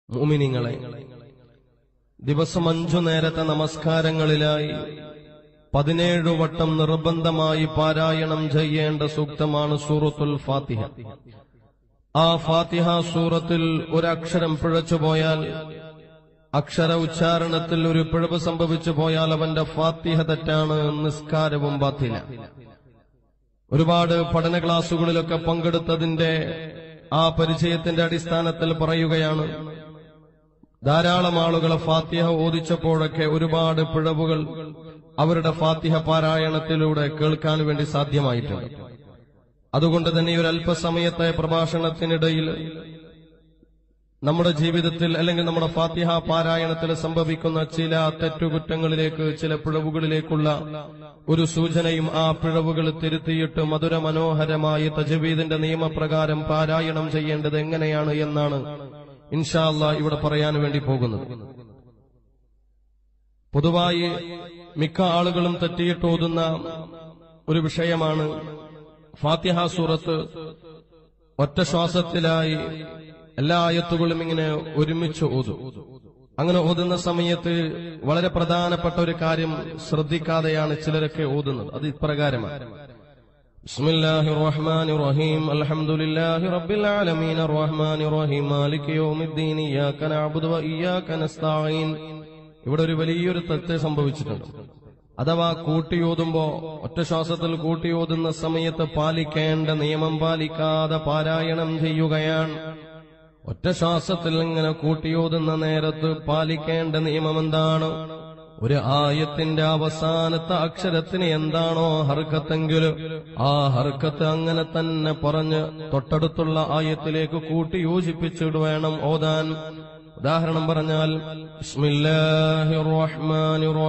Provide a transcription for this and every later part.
മുഅ്മിനീങ്ങളെ ദിവസം അഞ്ചു നേരത്തെ നമസ്കാരങ്ങളിലായി പതിനേഴു വട്ടം നിർബന്ധമായി പാരായണം ചെയ്യേണ്ട സൂക്തമാണ് സൂറത്തുൽ ഫാത്തിഹ ആ ഫാത്തിഹ സൂറത്തിൽ ഒരക്ഷരം പിഴച്ചുപോയാൽ അക്ഷര ഉച്ചാരണത്തിൽ ഒരു പിഴവ് സംഭവിച്ചു പോയാൽ അവന്റെ ഫാത്തിഹ തെറ്റാണ് നിസ്കാരവും ബാത്തില ഒരുപാട് പഠന ക്ലാസുകളിലൊക്കെ പങ്കെടുത്തതിന്റെ ആ പരിചയത്തിന്റെ അടിസ്ഥാനത്തിൽ പറയുകയാണ് ധാരാളം ആളുകളെ ഫാത്തിഹ ഓദിച്ചപ്പോഴൊക്കെ ഒരുപാട് പിഴവുകൾ അവരുടെ ഫാത്തിഹ പാരായണത്തിലൂടെ കേൾക്കാൻ വേണ്ടി സാധ്യമായിട്ടുണ്ട് അതുകൊണ്ട് തന്നെ ഈ ഒരു അല്പസമയത്തെ പ്രഭാഷണത്തിനിടയിൽ നമ്മുടെ ജീവിതത്തിൽ അല്ലെങ്കിൽ നമ്മുടെ ഫാത്തിഹ പാരായണത്തിൽ സംഭവിക്കുന്ന ചില തെറ്റുകുറ്റങ്ങളിലേക്ക് ചില പിഴവുകളിലേക്കുള്ള ഒരു സൂചനയും ആ പിഴവുകൾ തിരുത്തിയിട്ട് മധുര മനോഹരമായി തജവീദിന്റെ നിയമപ്രകാരം പാരായണം ചെയ്യേണ്ടത് എങ്ങനെയാണ് എന്നാണ് ഇൻഷാല്ല ഇവിടെ പറയാൻ വേണ്ടി പോകുന്നത് പൊതുവായി മിക്ക ആളുകളും തെറ്റിയിട്ട് ഓതുന്ന ഒരു വിഷയമാണ് ഫാത്തിഹ സൂറത്ത് ഒറ്റ ശ്വാസത്തിലായി എല്ലാ ആയത്തുകളും ഇങ്ങനെ ഒരുമിച്ച് ഓതും അങ്ങനെ ഓതുന്ന സമയത്ത് വളരെ പ്രധാനപ്പെട്ട ഒരു കാര്യം ശ്രദ്ധിക്കാതെയാണ് ചിലരൊക്കെ ഓതുന്നത് അത് ഇപ്രകാരമാണ് بسم الله الرحمن الرحيم الحمد لله رب العالمين الرحمن الرحيم مالك يوم الدين إياك نعبد وإياك نستعين ഇവിടെ ഒരു വലിയൊരു തെറ്റ് സംഭവിച്ചിട്ടുണ്ട് അഥവാ കൂട്ടിയോതുമ്പോ ഒറ്റ ശ്വാസത്തിൽ കൂട്ടിയോതുന്ന സമയത്ത് പാലിക്കേണ്ട നിയമം പാലിക്കാതെ പാരായണം ചെയ്യുകയാണ് ഒറ്റ ശ്വാസത്തിൽ ഇങ്ങനെ കൂട്ടിയോതുന്ന നേരത്ത് പാലിക്കേണ്ട നിയമം എന്താണ് ഒരു ആയത്തിന്റെ അവസാനത്തെ അക്ഷരത്തിന് എന്താണോ ഹർക്കത്തെങ്കിൽ ആ ഹർക്കത്ത് അങ്ങനെ തന്നെ പറഞ്ഞ് തൊട്ടടുത്തുള്ള ആയത്തിലേക്ക് കൂട്ടി യോജിപ്പിച്ചിട്ട് വേണം ഓതാൻ ഉദാഹരണം പറഞ്ഞാൽ ബിസ്മില്ലാഹിർ റഹ്മാനിർ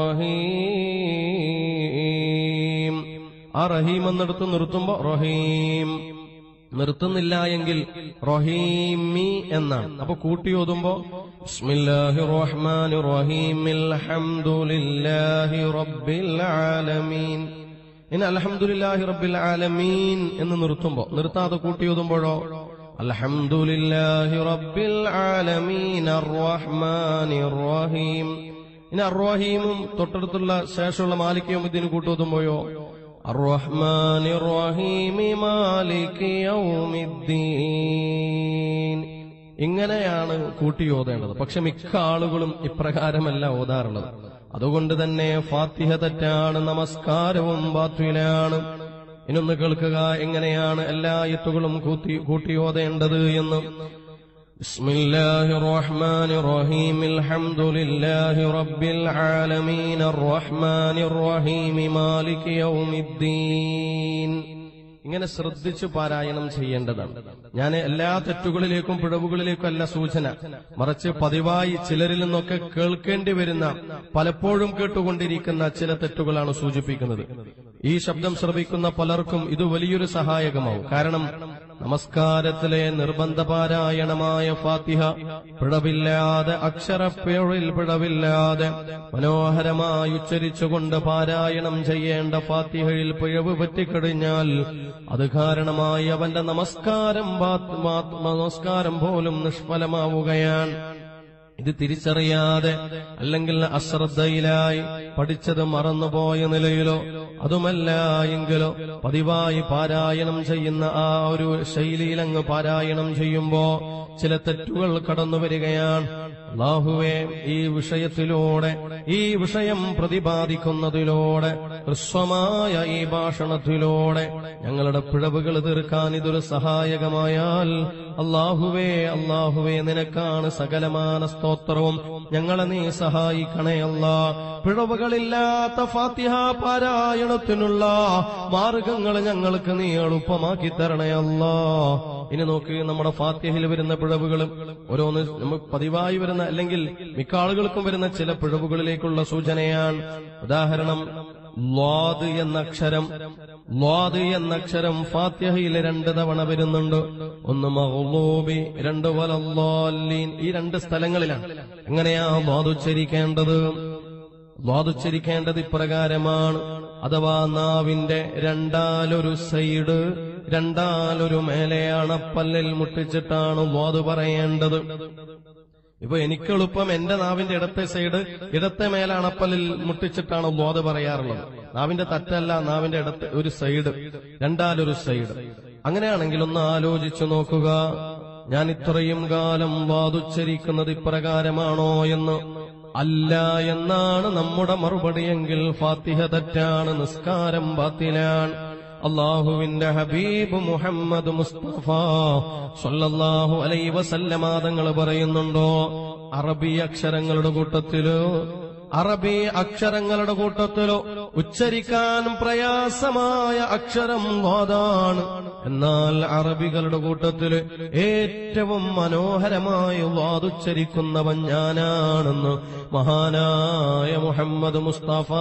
റഹീം ആ റഹീം എന്നിടത്ത് നിർത്തുമ്പോ റഹീം നിർത്തുന്നില്ല എങ്കിൽ റഹീമി എന്നാണ് അപ്പൊ കൂട്ടി ഓതുമ്പോ ബിസ്മില്ലാഹി റഹ്മാൻ റഹീം അൽഹംദുലില്ലാഹി റബ്ബിൽ ആലമീൻ ഇനി അൽഹംദുലില്ലാഹി റബ്ബിൽ ആലമീൻ എന്ന് നിർത്തുമ്പോ നിർത്താതെ കൂട്ടി ഓതുമ്പോഴോ അൽഹംദുലില്ലാഹി റബ്ബിൽ ആലമീൻ അർറഹ്മാനിർ റഹീം ഇനി അർറഹീമും തൊട്ടടുത്തുള്ള ശേഷമുള്ള മാലിക്കയും ഇതിന് കൂട്ടുവതുമ്പോഴോ الرحمن الرحيم مالك يوم الدين ഇങ്ങനെയാണ് കൂട്ടി ഓതേണ്ടത് പക്ഷെ മിക്ക ആളുകളും ഇപ്രകാരമല്ല ഓതാറുള്ളത് അതുകൊണ്ട് തന്നെ ഫാത്തിഹ തെറ്റാണ് നമസ്കാരവും ബാത്വിലാണ് ഇനൊന്ന് കേൾക്കുക എങ്ങനെയാണ് എല്ലാ എത്തുകളും കൂട്ടി കൂട്ടി ഓതേണ്ടത് എന്ന് بسم الله الرحمن الرحيم الحمد لله رب العالمين الرحمن الرحيم مالك يوم الدين ഇങ്ങനെ ശ്രദ്ധിച്ച് പാരായണം ചെയ്യേണ്ടതാണ് ഞാൻ എല്ലാ തെറ്റുകളിലേക്കും പിഴവുകളിലേക്കും അല്ല സൂചന മറിച്ച് പതിവായി ചിലരിൽ നിന്നൊക്കെ കേൾക്കേണ്ടി വരുന്ന പലപ്പോഴും കേട്ടുകൊണ്ടിരിക്കുന്ന ചില തെറ്റുകളാണ് സൂചിപ്പിക്കുന്നത് ഈ ശബ്ദം ശ്രവിക്കുന്ന പലർക്കും ഇത് വലിയൊരു സഹായകമാവും കാരണം നമസ്കാരത്തിലെ നിർബന്ധ പാരായണമായ ഫാത്തിഹ പിഴവില്ലാതെ അക്ഷരപ്പിഴവിൽ പിഴവില്ലാതെ മനോഹരമായി ഉച്ചരിച്ചുകൊണ്ട് പാരായണം ചെയ്യേണ്ട ഫാത്തിഹയിൽ പിഴവ് പറ്റിക്കഴിഞ്ഞാൽ അത് കാരണമായി അവന്റെ നമസ്കാരം നമസ്കാരം പോലും നിഷ്ഫലമാവുകയാണ് ഇത് തിരിച്ചറിയാതെ അല്ലെങ്കിൽ അശ്രദ്ധയിലായി പഠിച്ചത് മറന്നുപോയ നിലയിലോ അതുമല്ല എങ്കിലോ പതിവായി പാരായണം ചെയ്യുന്ന ആ ഒരു ശൈലിയിൽ അങ്ങ് പാരായണം ചെയ്യുമ്പോ ചില തെറ്റുകൾ കടന്നു വരികയാണ് അള്ളാഹുവെ ഈ വിഷയത്തിലൂടെ ഈ വിഷയം പ്രതിപാദിക്കുന്നതിലൂടെ ഹ്രസ്വമായ ഈ ഭാഷണത്തിലൂടെ ഞങ്ങളുടെ പിഴവുകൾ തീർക്കാൻ ഇതൊരു സഹായകമായാൽ അള്ളാഹുവേ അള്ളാഹുവേ നിനക്കാണ് സകലമാന സ്തോത്രവും ഞങ്ങളെ നീ സഹായിക്കണേ അല്ല പിഴവുകളില്ലാത്ത ഫാത്തിഹ പാരായണത്തിനുള്ള മാർഗങ്ങൾ ഞങ്ങൾക്ക് നീ എളുപ്പമാക്കി തരണേ അല്ലാ ഇനി നോക്ക് നമ്മുടെ ഫാത്തിഹയിൽ വരുന്ന പിഴവുകളും ഓരോന്ന് നമുക്ക് പതിവായി വരുന്ന അല്ലെങ്കിൽ മിക്ക ആളുകൾക്കും വരുന്ന ചില പിഴവുകളിലേക്കുള്ള സൂചനയാണ് ഉദാഹരണം ലാദ് എന്ന അക്ഷരം ലാദ് എന്ന അക്ഷരം ഫാത്തിഹയിൽ രണ്ട് തവണ വരുന്നുണ്ട് ഒന്ന് മഹ്ലൂബി രണ്ട് വലല്ലാലീൻ ഈ രണ്ട് സ്ഥലങ്ങളിലാണ് എങ്ങനെയാ ലാദ് ഉച്ചരിക്കേണ്ടത് ലാദ് ഉച്ചരിക്കേണ്ടത് ഇപ്രകാരമാണ് അഥവാ നാവിന്റെ രണ്ടാലൊരു സൈഡ് രണ്ടാലൊരു മേലെയാണ് പല്ലിൽ മുട്ടിച്ചിട്ടാണ് ലാദ് പറയേണ്ടത് ഇപ്പൊ എനിക്ക് എളുപ്പം എന്റെ നാവിന്റെ ഇടത്തെ സൈഡ് ഇടത്തെ മേലണപ്പലിൽ മുട്ടിച്ചിട്ടാണ് ദ്വാത് പറയാറുള്ളത് നാവിന്റെ തറ്റല്ല നാവിന്റെ ഇടത്തെ ഒരു സൈഡ് രണ്ടാലൊരു സൈഡ് അങ്ങനെയാണെങ്കിൽ ഒന്ന് ആലോചിച്ചു നോക്കുക ഞാൻ ഇത്രയും കാലം വാതുച്ചരിക്കുന്നത് ഇപ്രകാരമാണോ എന്ന് അല്ല എന്നാണ് നമ്മുടെ മറുപടിയെങ്കിൽ ഫാത്തിഹ തെറ്റാണ് നിസ്കാരം ബാത്തിലാണ് അള്ളാഹുവിന്റെ ഹബീബ് മുഹമ്മദ് മുസ്തഫ സല്ലല്ലാഹു അലൈ വസല്ലമാതങ്ങൾ പറയുന്നുണ്ടോ അറബി അക്ഷരങ്ങളുടെ കൂട്ടത്തിലോ അറബി അക്ഷരങ്ങളുടെ കൂട്ടത്തിലോ ഉച്ചരിക്കാൻ പ്രയാസമായ അക്ഷരം വാതാണ് എന്നാൽ അറബികളുടെ കൂട്ടത്തില് ഏറ്റവും മനോഹരമായി വാതുച്ചരിക്കുന്നവൻ ഞാനാണെന്ന് മഹാനായ മുഹമ്മദ് മുസ്തഫ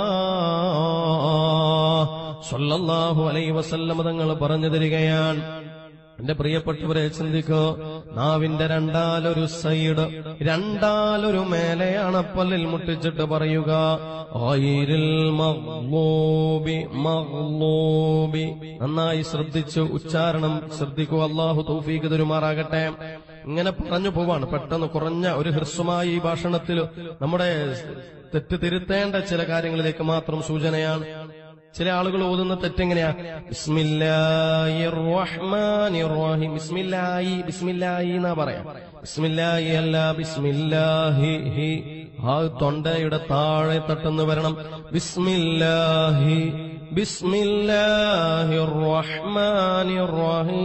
സല്ലല്ലാഹു അലൈ വസല്ലമ തങ്ങൾ പറഞ്ഞു തരികയാണ് എന്റെ പ്രിയപ്പെട്ടവരെ ചിന്തിക്കോ നാവിന്റെ രണ്ടാലൊരു സൈഡ് രണ്ടാലൊരു മേലെയാണ് പല്ലിൽ മുട്ടിച്ചിട്ട് പറയുക ഓയിരിൽ മഗ്ലൂബി മഗ്ലൂബി നന്നായി ശ്രദ്ധിച്ചു ഉച്ചാരണം ശ്രദ്ധിക്കൂ അള്ളാഹു തൗഫീഖ് തരുമാറാകട്ടെ ഇങ്ങനെ പറഞ്ഞു പോവാണ് പെട്ടെന്ന് കുറഞ്ഞ ഒരു ഹ്രസ്വമായ ഈ ഭാഷണത്തിൽ നമ്മുടെ തെറ്റ് തിരുത്തേണ്ട ചില കാര്യങ്ങളിലേക്ക് മാത്രം സൂചനയാണ് ചില ആളുകൾ ഓതുന്ന തെറ്റെങ്ങനെയാ ബിസ്മില്ലാഹിർ റഹ്മാനിർ റഹീം ബിസ്മില്ലാഹി ബിസ്മില്ലാഹി എന്നാ പറയാം ബിസ്മില്ലാഹി അല്ല ബിസ്മില്ലാഹി ഹി ആ തൊണ്ടയുടെ താഴെ തട്ടെന്ന് വരണം ബിസ്മില്ലാഹി ബിസ്മില്ലാഹിർ റഹ്മാനിർ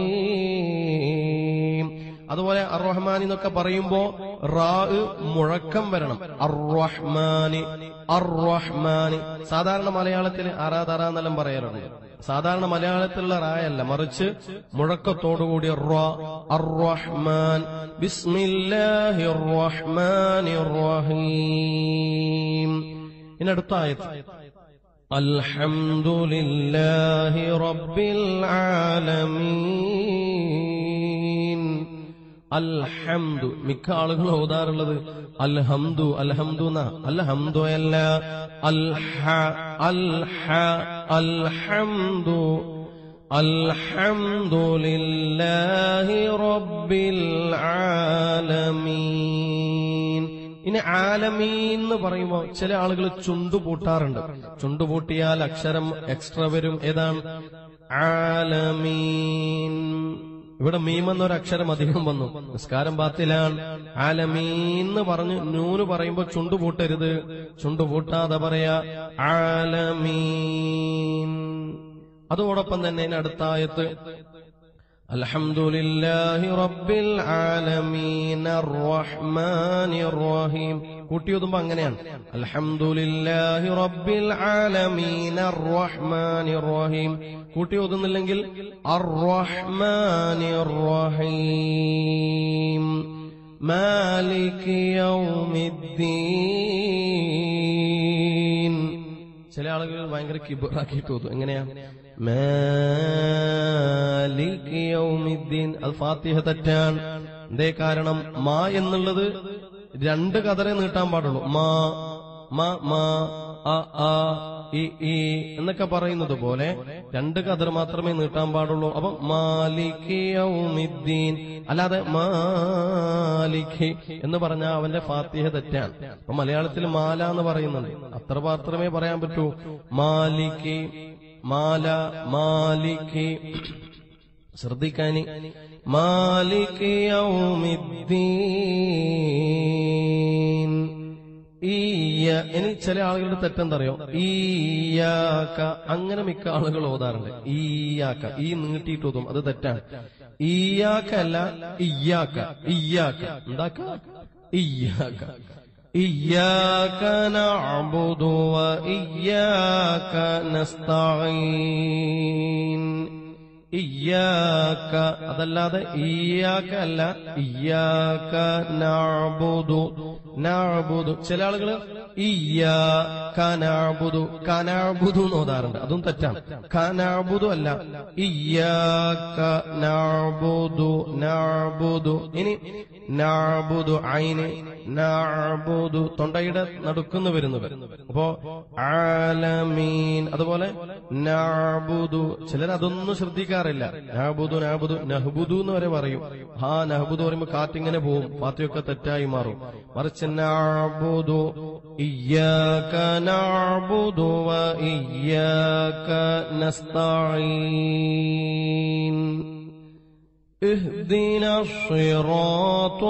റഹീം അതുപോലെ അർറഹ്മാനി എന്നൊക്കെ പറയുമ്പോ റാ മുഴക്കം വരണം അർറഹ്മാനി അർറഹ്മാനി സാധാരണ മലയാളത്തിൽ അറാ തറ എന്നെല്ലാം പറയാറുണ്ട് സാധാരണ മലയാളത്തിലുള്ള റായല്ല മറിച്ച് മുഴക്കത്തോടുകൂടിയ റാ അർറഹ്മാൻ ബിസ്മില്ലാഹി റഹ്മാനി റഹീം ഇനി അടുത്ത ആയത്ത് അൽഹംദുലില്ലാഹി റബ്ബിൽ ആലമീൻ അൽഹംദു മിക്ക ആളുകൾ ഓതാറുള്ളത് അൽഹംദു അൽഹംദു എന്ന അൽഹംദു അല്ല അൽഹ അൽഹ അൽഹംദു അൽഹംദുലില്ലാഹി റബ്ബിൽ ആലമീൻ ഇനി ആലമീൻ എന്ന് പറയുമ്പോൾ ചില ആളുകൾ ചുണ്ടു പൂട്ടാറുണ്ട് ചുണ്ടു പൂട്ടിയാൽ അക്ഷരം എക്സ്ട്രാ വരും ഏതാണ് ആലമീൻ ഇവിടെ മീം എന്നൊരു അക്ഷരം അധികം വന്നു നിസ്കാരം ബാത്തിലാണ് ആലമീന്ന് പറഞ്ഞു നൂന് പറയുമ്പോ ചുണ്ടു പൂട്ടരുത് ചുണ്ടു പൂട്ടാതെ പറയാ ആലമീൻ അതോടൊപ്പം തന്നെ ഇതിന് അടുത്ത ആയത്ത് അൽഹംദുലില്ലാഹി റബ്ബിൽ ആലമീൻ അർറഹ്മാനിർ റഹീം കൂട്ടിയൊതുമ്പോ അങ്ങനെയാണ് അൽഹംദുലില്ലാഹി റബ്ബിൽ ആലമീൻ അർറഹ്മാനിർ റഹീം കൂട്ടി ഓതുന്നില്ലെങ്കിൽ അർറഹ്മാനിർ റഹീം മാലിക് യൗമിദ്ദീൻ ചില ആളുകൾ ഭയങ്കര കിബറാക്കിയിട്ട് തോന്നും എങ്ങനെയാ മാലിക് യൗമിദ്ദീൻ അത് ഫാത്തിഹ തെറ്റാൻ എന്തേ കാരണം മാ എന്നുള്ളത് രണ്ട് കതറെ നീട്ടാൻ പാടുള്ളൂ മാ മ മാ അ ആ ഇ ഈ എന്നൊക്കെ പറയുന്നത് പോലെ രണ്ട് കതർ മാത്രമേ നീട്ടാൻ പാടുള്ളൂ അപ്പം മാലിക് യൗമിദ്ദീൻ അല്ലാതെ മാലിക് എന്ന് പറഞ്ഞാൽ അവന്റെ ഫാത്തിഹ തെറ്റാണ് അപ്പൊ മലയാളത്തിൽ മാല എന്ന് പറയുന്നുണ്ട് അത്ര മാത്രമേ പറയാൻ പറ്റൂ മാലിക് മാല മാലിക് ശ്രദ്ധിക്കാനി മാലിക് യൗമിദ്ദീൻ ഈയ ഇനി ചില ആളുകളുടെ തെറ്റെന്തറിയോ ഈയാക്ക അങ്ങനെ മിക്ക ആളുകൾ ഓതാറുണ്ട് ഈയാക്ക ഈ നീട്ടിയിട്ട് ഓതും അത് തെറ്റാണ് ഈയാക്ക അല്ല ഇയ്യാക്ക ഇയ്യാക്ക എന്താക്ക ഇയ്യാക്ക إياك نعبد وإياك نستعين ഇയ്യാക്ക അതല്ലാതെ ഇയ്യാക്ക അല്ല ഇയ്യാക്ക നാബുദു നാബുദു ചില ആളുകൾ ഇയ്യാക്ക നാബുദു കനാബുദു എന്ന് ഓതാറുണ്ട് അതും തെറ്റാണ് കനാബുദു അല്ല ഇയ്യാക്ക നാബുദു നാബുദു ഇനി നാബുദു ഐന് നാബുദു തൊണ്ടയുടെ നടുക്കുന്ന് വരുന്നത് അപ്പോ ആലമീൻ അതുപോലെ നാബുദു ചിലർ അതൊന്നും ശ്രദ്ധിക്കാറില്ല ശ്രദ്ധിക്കാറില്ല നഹബുദു നഹബുദു നഹബുദു എന്ന് വരെ പറയും ഹാ നഹബുദു പറയുമ്പോ കാറ്റിങ്ങനെ പോവും ഫാത്തിയൊക്കെ തെറ്റായി മാറും മറിച്ച് നഅബുദു ഇയ്യാക നഅബുദു വ ഇയ്യാക നസ്തഈൻ اهدنا الصراط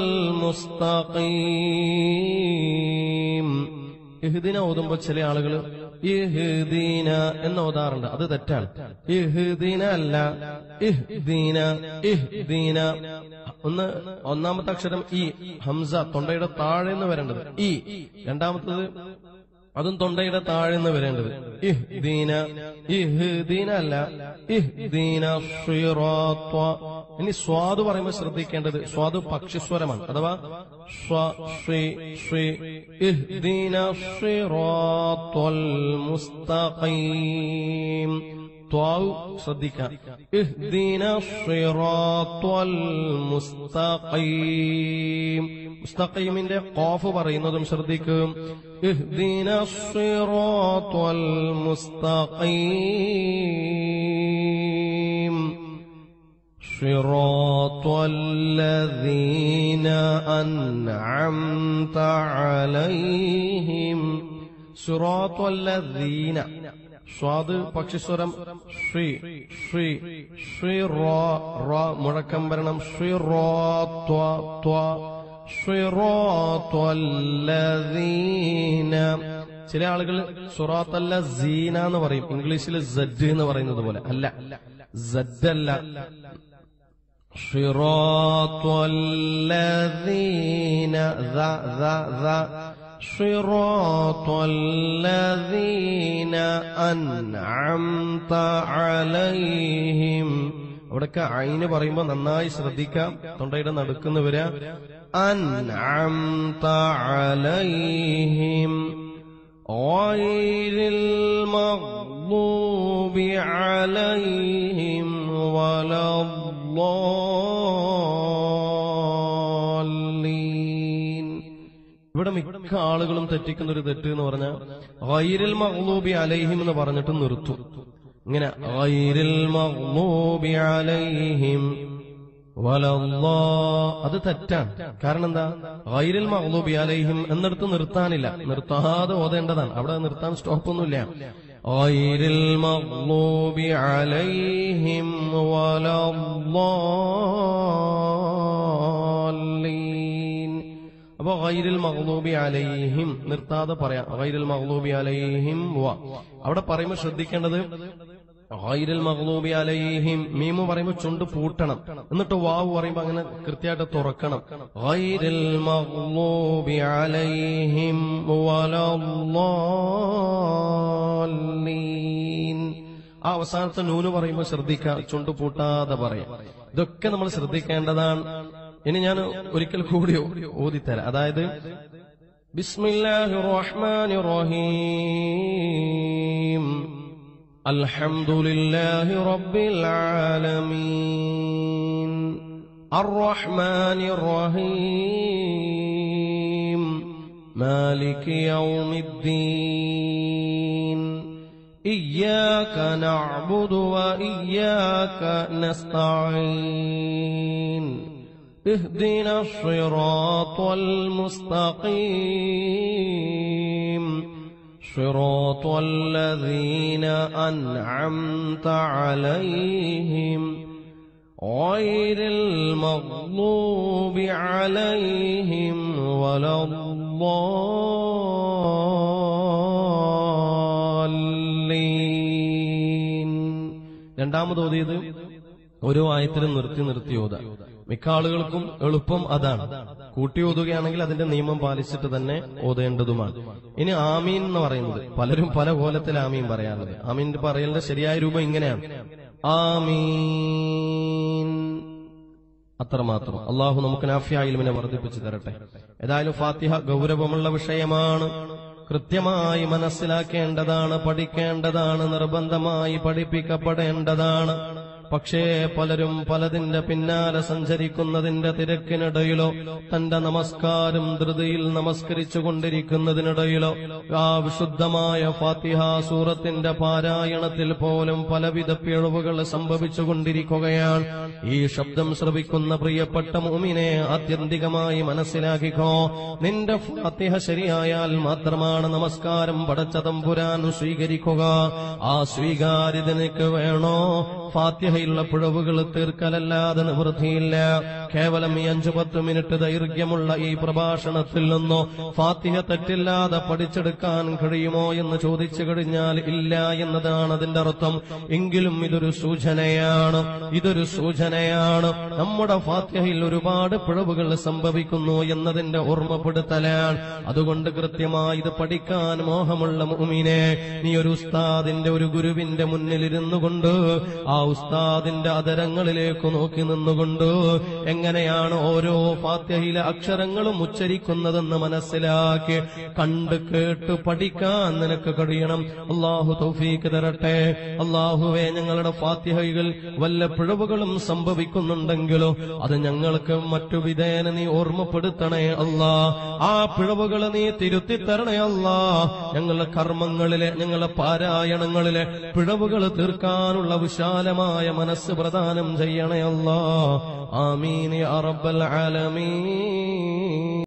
المستقيم ഇഹ്ദിന ഓതുമ്പോ ചില ആളുകൾ ഇഹ്ദീന എന്ന് ഓതാറുണ്ട് അത് തെറ്റാണ് ഇഹ്ദീന അല്ല ഇഹ്ദീന ഇഹ്ദീന ഒന്ന് ഒന്നാമത്തെ അക്ഷരം ഇ ഹംസ തൊണ്ടയുടെ താഴെ നിന്ന് വരേണ്ടത് ഇ രണ്ടാമത്തത് അതും തൊണ്ടയുടെ താഴെ നിന്ന് വരേണ്ടത് ഇഹ്ദീന ഇഹ്ദീന അല്ല ഇഹ്ദീന സിറാത്ത ഇനി സ്വാദ് പറയുമ്പോൾ ശ്രദ്ധിക്കേണ്ടത് സ്വാദ് പക്ഷിസ്വരമാണ് അഥവാ സ്വ ശ്രീ ശ്രീ ഇഹ്ദീന സിറാത്തൽ മുസ്തഖീം ത്വാവ് ശ്രദ്ധിക്കാം ഇഹ്ദീന സിറാത്തൽ മുസ്തഖീം മുസ്തഖീമിന്റെ ഖാഫ് പറയുന്നതും ശ്രദ്ധിക്കും ഇഹ്ദീന സിറാത്തൽ മുസ്തഖീം صراط الذين أنعمت عليهم صراط الذين സ്വാദ് പക്ഷിസ്വരം ശ്രീ ശ്രീ ശ്രീ റോ റോ മുഴക്കം വരണം ശ്രീ റോ ത്വ ത്വ ശ്രീ റോ ത്വല്ലദീന ചില ആളുകൾ സുറാത്തല്ല സീന എന്ന് പറയും ഇംഗ്ലീഷിൽ സഡ് എന്ന് പറയുന്നത് പോലെ അല്ല സഡ് അല്ല صراط الذين ذا ذا ذا صراط الذين أنعمت عليهم അവിടൊക്കെ അയിന് പറയുമ്പോ നന്നായി ശ്രദ്ധിക്കാം തൊണ്ടയുടെ നടുക്കുന്ന വരിക അൻഅംത അലൈഹിം غير المغضوب عليهم ولا الضالين ഇവിടെ മിക്ക ആളുകളും തെറ്റിക്കുന്ന ഒരു തെറ്റ് എന്ന് പറഞ്ഞാൽ ഗൈരിൽ മഗ്ലൂബി അലൈഹിം എന്ന് പറഞ്ഞിട്ട് നിർത്തും ഇങ്ങനെ ഗൈരിൽ മഗ്ലൂബി അലൈഹിം വലല്ലാ അത് തെറ്റാണ് കാരണം എന്താ ഗൈരിൽ മഗ്ലൂബി അലൈഹിം എന്നിടത്ത് നിർത്താനില്ല നിർത്താതെ ഓതേണ്ടതാണ് അവിടെ നിർത്താൻ സ്റ്റോപ്പൊന്നുമില്ല ഗൈരിൽ മഗ്ലൂബി അലൈഹിം വലല്ലാലീൻ അപ്പൊ ഗൈരിൽ മഗ്ലൂബി അലൈഹിം നിർത്താതെ പറയാം ഗൈരിൽ മഗ്ലൂബി അലൈഹിം വ അവിടെ പറയുമ്പോൾ ശ്രദ്ധിക്കേണ്ടത് ഗൈരിൽ മഗ്ലൂബി അലൈഹിം മീമു പറയുമ്പോൾ ചുണ്ട് പൂട്ടണം എന്നിട്ട് വാവ് പറയുമ്പോൾ അങ്ങനെ കൃത്യമായിട്ട് തുറക്കണം ഗൈരിൽ മഗ്ലൂബി അലൈഹിം വലല്ലാലീൻ ആ അവസാനത്തെ നൂന് പറയുമ്പോൾ ശ്രദ്ധിക്കാം ചുണ്ട് പൂട്ടാതെ പറയാം ഇതൊക്കെ നമ്മൾ ശ്രദ്ധിക്കേണ്ടതാണ് ഇനി ഞാൻ ഒരിക്കൽ കൂടി ഓതിത്തരാം അതായത് ബിസ്മില്ലാഹി റഹ്മാനി റഹീം അൽഹംദുലില്ലാഹി റബ്ബിൽ ആലമീൻ الرحمن الرحيم مالك يوم الدين إياك نعبد وإياك نستعين اهدنا الصراط المستقيم صراط الذين أنعمت عليهم غير المغضوب عليهم ولا الضالين രണ്ടാമത് ഓതിയത് ഓരോ ആയത്തിലും നിർത്തി നിർത്തി ഓത മിക്ക ആളുകൾക്കും എളുപ്പം അതാണ് കൂട്ടി ഓതുകയാണെങ്കിൽ അതിന്റെ നിയമം പാലിച്ചിട്ട് തന്നെ ഓതേണ്ടതുമാണ് ഇനി ആമീൻ എന്ന് പറയുന്നത് പലരും പല കോലത്തിൽ ആമീൻ പറയാറുണ്ട് ആമീൻ പറയലിന്റെ ശരിയായ രൂപം ഇങ്ങനെയാണ് ആമീൻ അത്രമാത്രം അള്ളാഹു നമുക്ക് നാഫ്യായിലുമിനെ വർദ്ധിപ്പിച്ചു തരട്ടെ ഏതായാലും ഫാത്തിഹ ഗൗരവമുള്ള വിഷയമാണ് കൃത്യമായി മനസ്സിലാക്കേണ്ടതാണ് പഠിക്കേണ്ടതാണ് നിർബന്ധമായി പഠിപ്പിക്കപ്പെടേണ്ടതാണ് പക്ഷേ പലരും പലതിന്റെ പിന്നാലെ സഞ്ചരിക്കുന്നതിന്റെ തിരക്കിനിടയിലോ തന്റെ നമസ്കാരം ധൃതിയിൽ നമസ്കരിച്ചു കൊണ്ടിരിക്കുന്നതിനിടയിലോ ആ വിശുദ്ധമായ ഫാത്തിഹ സൂറത്തിന്റെ പാരായണത്തിൽ പോലും പലവിധ പിഴവുകൾ സംഭവിച്ചുകൊണ്ടിരിക്കുകയാണ് ഈ ശബ്ദം ശ്രവിക്കുന്ന പ്രിയപ്പെട്ട മുമിനെ ആത്യന്തികമായി മനസ്സിലാക്കിക്കോ നിന്റെ ഫാത്തിഹ ശരിയായാൽ മാത്രമാണ് നമസ്കാരം പടച്ച തമ്പുരാൻ സ്വീകരിക്കുക ആ സ്വീകാര്യതനിക്ക് വേണോ ഫാത്തിഹയുള്ള പിഴവുകൾ തീർക്കലല്ലാതെ നിവൃത്തിയില്ല കേവലം ഈ അഞ്ചു പത്ത് മിനിറ്റ് ദൈർഘ്യമുള്ള ഈ പ്രഭാഷണത്തിൽ നിന്നോ ഫാത്തിഹ തെറ്റില്ലാതെ പഠിച്ചെടുക്കാൻ കഴിയുമോ എന്ന് ചോദിച്ചു കഴിഞ്ഞാൽ ഇല്ല എന്നതാണ് അതിന്റെ അർത്ഥം എങ്കിലും ഇതൊരു സൂചനയാണ് ഇതൊരു സൂചനയാണ് നമ്മുടെ ഫാത്തിഹയിൽ ഒരുപാട് പിഴവുകൾ സംഭവിക്കുന്നു എന്നതിന്റെ ഓർമ്മപ്പെടുത്തലാണ് അതുകൊണ്ട് കൃത്യമായി ഇത് പഠിക്കാൻ മോഹമുള്ള മുഅ്മിനെ നീ ഒരു ഉസ്താദിന്റെ ഒരു ഗുരുവിന്റെ മുന്നിലിരുന്നു കൊണ്ട് ആ ഉസ്താദിന്റെ അതരങ്ങളിലേക്ക് നോക്കി നിന്നുകൊണ്ട് എങ്ങനെയാണ് ഓരോ ഫാത്യയിലെ അക്ഷരങ്ങളും ഉച്ചരിക്കുന്നതെന്ന് മനസ്സിലാക്കി കണ്ട് കേട്ട് പഠിക്കാൻ നിനക്ക് കഴിയണം അള്ളാഹു തൗഫീക്ക് തരട്ടെ അള്ളാഹുവെ ഞങ്ങളുടെ ഫാത്തിഹകൾ വല്ല പിഴവുകളും സംഭവിക്കുന്നുണ്ടെങ്കിലോ അത് ഞങ്ങൾക്ക് മറ്റു വിധേന നീ ഓർമ്മപ്പെടുത്തണേ അല്ലാ ആ പിഴവുകൾ നീ തിരുത്തി തരണേ അല്ലാ ഞങ്ങളുടെ കർമ്മങ്ങളിലെ ഞങ്ങളുടെ പാരായണങ്ങളിലെ പിഴവുകൾ തീർക്കാനുള്ള വിശാലമായ മനസ്സ് പ്രദാനം ചെയ്യണേ അല്ലാ ആമീൻ യാ റബ്ബൽ ആലമീൻ